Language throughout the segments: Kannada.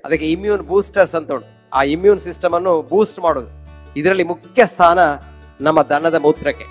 ಅದಕ್ಕೆ ಇಮ್ಯೂನ್ ಬೂಸ್ಟರ್ಸ್ ಅಂತ ಉಂಟು ಆ ಇಮ್ಯೂನ್ ಸಿಸ್ಟಮ್ ಅನ್ನು ಬೂಸ್ಟ್ ಮಾಡೋದು ಇದರಲ್ಲಿ ಮುಖ್ಯ ಸ್ಥಾನ ನಮ್ಮ ದನದ ಮೂತ್ರಕ್ಕೆ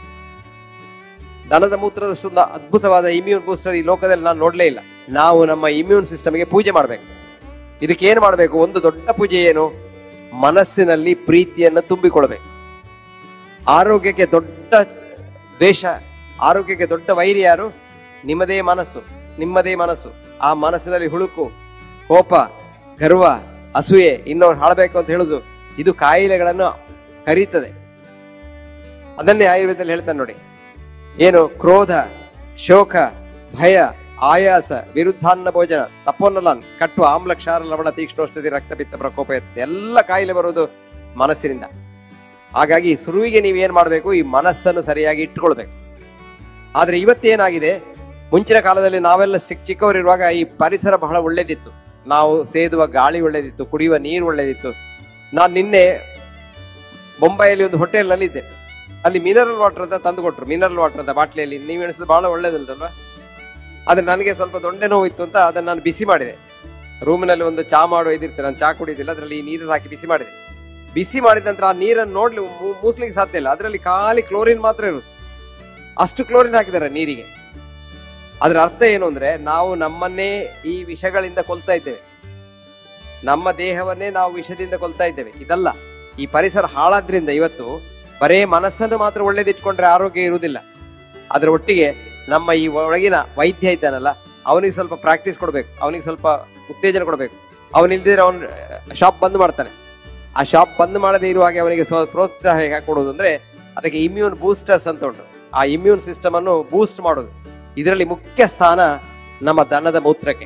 ದನದ ಮೂತ್ರದಷ್ಟೊಂದು ಅದ್ಭುತವಾದ ಇಮ್ಯೂನ್ ಬೂಸ್ಟರ್ ಈ ಲೋಕದಲ್ಲಿ ನಾನು ನೋಡ್ಲೇ ಇಲ್ಲ ನಾವು ನಮ್ಮ ಇಮ್ಯೂನ್ ಸಿಸ್ಟಮ್ಗೆ ಪೂಜೆ ಮಾಡಬೇಕು ಇದಕ್ಕೆ ಏನು ಮಾಡಬೇಕು ಒಂದು ದೊಡ್ಡ ಪೂಜೆ ಏನು ಮನಸ್ಸಿನಲ್ಲಿ ಪ್ರೀತಿಯನ್ನು ತುಂಬಿಕೊಳ್ಬೇಕು ಆರೋಗ್ಯಕ್ಕೆ ದೊಡ್ಡ ದ್ವೇಷ ಆರೋಗ್ಯಕ್ಕೆ ದೊಡ್ಡ ವೈರಿ ಯಾರು ನಿಮ್ಮದೇ ಮನಸ್ಸು ನಿಮ್ಮದೇ ಮನಸ್ಸು ಆ ಮನಸ್ಸಿನಲ್ಲಿ ಹುಳುಕು ಕೋಪ ಗರ್ವ ಅಸೂಯೆ ಇನ್ನೊರು ಹಾಳಬೇಕು ಅಂತ ಹೇಳುದು ಇದು ಕಾಯಿಲೆಗಳನ್ನು ಕರೀತದೆ ಅದನ್ನೇ ಆಯುರ್ವೇದದಲ್ಲಿ ಹೇಳ್ತಾನೆ ನೋಡಿ ಏನು ಕ್ರೋಧ ಶೋಕ ಭಯ ಆಯಾಸ ವಿರುದ್ಧಾನ್ನ ಭೋಜನ ತಪೋನ್ನಲನ್ ಕಟ್ಟು ಆಮ್ಲ ಕ್ಷಾರ ಲವಣ ತೀಕ್ಷ್ಣೋಷ್ಣತೆ ರಕ್ತಪಿತ್ತ ಪ್ರಕೋಪ ಇರ್ತದೆ ಎಲ್ಲ ಕಾಯಿಲೆ ಬರೋದು ಮನಸ್ಸಿನಿಂದ ಹಾಗಾಗಿ ಶುರುವಿಗೆ ನೀವು ಏನ್ ಮಾಡಬೇಕು ಈ ಮನಸ್ಸನ್ನು ಸರಿಯಾಗಿ ಇಟ್ಟುಕೊಳ್ಬೇಕು ಆದ್ರೆ ಇವತ್ತೇನಾಗಿದೆ ಮುಂಚಿನ ಕಾಲದಲ್ಲಿ ನಾವೆಲ್ಲ ಚಿಕ್ಕ ಚಿಕ್ಕವರಿರುವಾಗ ಈ ಪರಿಸರ ಬಹಳ ಒಳ್ಳೇದಿತ್ತು ನಾವು ಸೇದುವ ಗಾಳಿ ಒಳ್ಳೇದಿತ್ತು ಕುಡಿಯುವ ನೀರು ಒಳ್ಳೇದಿತ್ತು ನಾನು ನಿನ್ನೆ ಬೊಂಬೈಯಲ್ಲಿ ಒಂದು ಹೋಟೆಲ್ನಲ್ಲಿ ಇದ್ದೆ ಅಲ್ಲಿ ಮಿನರಲ್ ವಾಟರ್ ಅಂತ ತಂದು ಕೊಟ್ರು ಮಿನರಲ್ ವಾಟರ್ ಅಂತ ಬಾಟ್ಲಿಯಲ್ಲಿ ನೀವು ಎಣಿಸಿದ ಬಹಳ ಒಳ್ಳೇದುಂಟಲ್ವಾ ಆದ್ರೆ ನನಗೆ ಸ್ವಲ್ಪ ದೊಡ್ಡ ನೋವು ಇತ್ತು ಅಂತ ಅದನ್ನ ನಾನು ಬಿಸಿ ಮಾಡಿದೆ ರೂಮಿನಲ್ಲಿ ಒಂದು ಚಾ ಮಾಡೋ ಇದಿರ್ತದೆ ನಾನು ಚಾ ಕುಡಿಯೋದಿಲ್ಲ ಅದರಲ್ಲಿ ಈ ನೀರನ್ನು ಹಾಕಿ ಬಿಸಿ ಮಾಡಿದೆ ಬಿಸಿ ಮಾಡಿದ ನಂತರ ಆ ನೀರನ್ನು ನೋಡ್ಲಿ ಮೂ- ಮೂಸ್ಲಿಕ್ಕೆ ಸಾಧ್ಯ ಇಲ್ಲ ಅದರಲ್ಲಿ ಖಾಲಿ ಕ್ಲೋರಿನ್ ಮಾತ್ರ ಇರುದು ಅಷ್ಟು ಕ್ಲೋರಿನ್ ಹಾಕಿದ್ದಾರೆ ನೀರಿಗೆ ಅದರ ಅರ್ಥ ಏನು ಅಂದ್ರೆ ನಾವು ನಮ್ಮನ್ನೇ ಈ ವಿಷಗಳಿಂದ ಕೊಲ್ತಾ ಇದ್ದೇವೆ ನಮ್ಮ ದೇಹವನ್ನೇ ನಾವು ವಿಷದಿಂದ ಕೊಲ್ತಾ ಇದ್ದೇವೆ ಇದಲ್ಲ ಈ ಪರಿಸರ ಹಾಳಾದ್ರಿಂದ ಇವತ್ತು ಬರೇ ಮನಸ್ಸನ್ನು ಮಾತ್ರ ಒಳ್ಳೇದಿಟ್ಕೊಂಡ್ರೆ ಆರೋಗ್ಯ ಇರುವುದಿಲ್ಲ ಅದರ ಒಟ್ಟಿಗೆ ನಮ್ಮ ಈ ಒಳಗಿನ ವೈದ್ಯ ಇದ್ದಾನಲ್ಲ ಅವನಿಗೆ ಸ್ವಲ್ಪ ಪ್ರಾಕ್ಟೀಸ್ ಕೊಡ್ಬೇಕು ಅವನಿಗೆ ಸ್ವಲ್ಪ ಉತ್ತೇಜನ ಕೊಡ್ಬೇಕು ಅವನಿಲ್ದಿದ್ರೆ ಅವನು ಶಾಪ್ ಬಂದ್ ಮಾಡ್ತಾನೆ ಆ ಶಾಪ್ ಬಂದ್ ಮಾಡದೇ ಇರುವ ಹಾಗೆ ಅವನಿಗೆ ಸ್ವ ಪ್ರೋತ್ಸಾಹ ಹೇಗೆ ಕೊಡೋದು ಅಂದ್ರೆ ಅದಕ್ಕೆ ಇಮ್ಯೂನ್ ಬೂಸ್ಟರ್ಸ್ ಅಂತ ಉಂಟು ಆ ಇಮ್ಯೂನ್ ಸಿಸ್ಟಮ್ ಅನ್ನು ಬೂಸ್ಟ್ ಮಾಡೋದು ಇದರಲ್ಲಿ ಮುಖ್ಯ ಸ್ಥಾನ ನಮ್ಮ ದನದ ಮೂತ್ರಕ್ಕೆ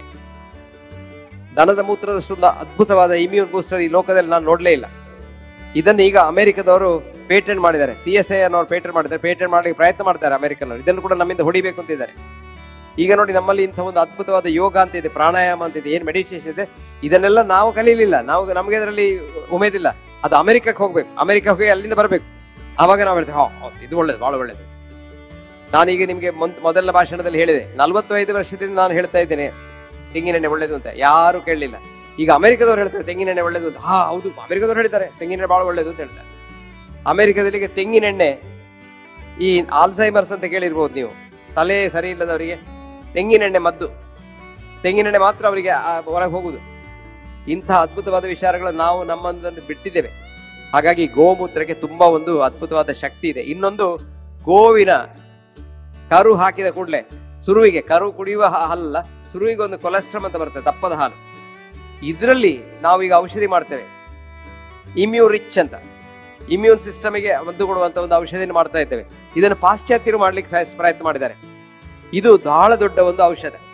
ದನದ ಮೂತ್ರದಷ್ಟೊಂದು ಅದ್ಭುತವಾದ ಇಮ್ಯೂನ್ ಬೂಸ್ಟರ್ ಈ ಲೋಕದಲ್ಲಿ ನಾನು ನೋಡ್ಲೇ ಇಲ್ಲ ಇದನ್ನು ಈಗ ಅಮೆರಿಕದವರು ಪೇಟೆಂಟ್ ಮಾಡಿದ್ದಾರೆ ಸಿ ಎಸ್ ಐ ಅನ್ನೋರು ಪೇಟೆಂಟ್ ಮಾಡಿದ್ದಾರೆ ಪೇಟೆಂಟ್ ಮಾಡಲಿಕ್ಕೆ ಪ್ರಯತ್ನ ಮಾಡ್ತಾರೆ ಅಮೆರಿಕನ್ನವರು ಇದನ್ನು ಕೂಡ ನಮ್ಮಿಂದ ಹೊಡಿಬೇಕು ಅಂತಿದ್ದಾರೆ ಈಗ ನೋಡಿ ನಮ್ಮಲ್ಲಿ ಇಂಥ ಒಂದು ಅದ್ಭುತವಾದ ಯೋಗ ಅಂತ ಇದೆ ಪ್ರಾಣಾಯಾಮ ಅಂತ ಇದೆ ಏನು ಮೆಡಿಟೇಷನ್ ಇದೆ ಇದನ್ನೆಲ್ಲ ನಾವು ಕಲೀಲಿಲ್ಲ ನಾವು ನಮಗೆ ಅದರಲ್ಲಿ ಉಮೇದಿಲ್ಲ ಅದು ಅಮೆರಿಕಕ್ಕೆ ಹೋಗ್ಬೇಕು ಅಮೆರಿಕ ಹೋಗಿ ಅಲ್ಲಿಂದ ಬರಬೇಕು ಆವಾಗ ನಾವು ಹೇಳ್ತೇವೆ ಹಾ ಹೌದು, ಇದು ಒಳ್ಳೇದು ಬಹಳ ಒಳ್ಳೇದು ನಾನೀಗ ನಿಮಗೆ ಮೊದ್- ಮೊದಲ ಭಾಷಣದಲ್ಲಿ ಹೇಳಿದೆ ನಲವತ್ತೈದು ವರ್ಷದಿಂದ ನಾನು ಹೇಳ್ತಾ ಇದ್ದೇನೆ ತೆಂಗಿನೆಣ್ಣೆ ಒಳ್ಳೇದು ಅಂತ ಯಾರು ಕೇಳಲಿಲ್ಲ ಈಗ ಅಮೆರಿಕದವ್ರು ಹೇಳ್ತಾರೆ ತೆಂಗಿನೆಣ್ಣೆ ಒಳ್ಳೇದು ಅಂತ ಹಾ ಹೌದು ಅಮೆರಿಕದವ್ರು ಹೇಳ್ತಾರೆ ತೆಂಗಿನೆಣ್ಣೆ ಬಹಳ ಒಳ್ಳೇದು ಅಂತ ಹೇಳ್ತಾರೆ ಅಮೆರಿಕದಲ್ಲಿ ಈಗ ತೆಂಗಿನೆಣ್ಣೆ ಈ ಆಲ್ಸೈಮರ್ಸ್ ಅಂತ ಕೇಳಿರ್ಬೋದು ನೀವು ತಲೆ ಸರಿ ಇಲ್ಲದವರಿಗೆ ತೆಂಗಿನೆಣ್ಣೆ ಮದ್ದು ತೆಂಗಿನೆಣ್ಣೆ ಮಾತ್ರ ಅವರಿಗೆ ಹೊರಗೆ ಹೋಗುದು ಇಂಥ ಅದ್ಭುತವಾದ ವಿಚಾರಗಳನ್ನು ನಾವು ನಮ್ಮನ್ನು ಬಿಟ್ಟಿದ್ದೇವೆ ಹಾಗಾಗಿ ಗೋಮೂತ್ರಕ್ಕೆ ತುಂಬಾ ಒಂದು ಅದ್ಭುತವಾದ ಶಕ್ತಿ ಇದೆ ಇನ್ನೊಂದು ಗೋವಿನ ಕರು ಹಾಕಿದ ಕೂಡಲೇ ಸುರುವಿಗೆ ಕರು ಕುಡಿಯುವ ಹಾ- ಹಾಲಲ್ಲ ಸುರುವಿಗೆ ಒಂದು ಕೊಲೆಸ್ಟ್ರಾಮ್ ಅಂತ ಬರ್ತದೆ ದಪ್ಪದ ಹಾಲು ಇದರಲ್ಲಿ ನಾವು ಈಗ ಔಷಧಿ ಮಾಡ್ತೇವೆ ಇಮ್ಯೂನ್ ರಿಚ್ ಅಂತ ಇಮ್ಯೂನ್ ಸಿಸ್ಟಮ್ಗೆ ಮದ್ದು ಕೊಡುವಂತ ಒಂದು ಔಷಧಿಯನ್ನು ಮಾಡ್ತಾ ಇದ್ದೇವೆ ಇದನ್ನು ಪಾಶ್ಚಾತ್ಯರು ಮಾಡ್ಲಿಕ್ಕೆ ಪ್ರಯತ್ನ- ಪ್ರಯತ್ನ ಮಾಡಿದ್ದಾರೆ ಇದು ಬಹಳ ದೊಡ್ಡ ಒಂದು ಔಷಧ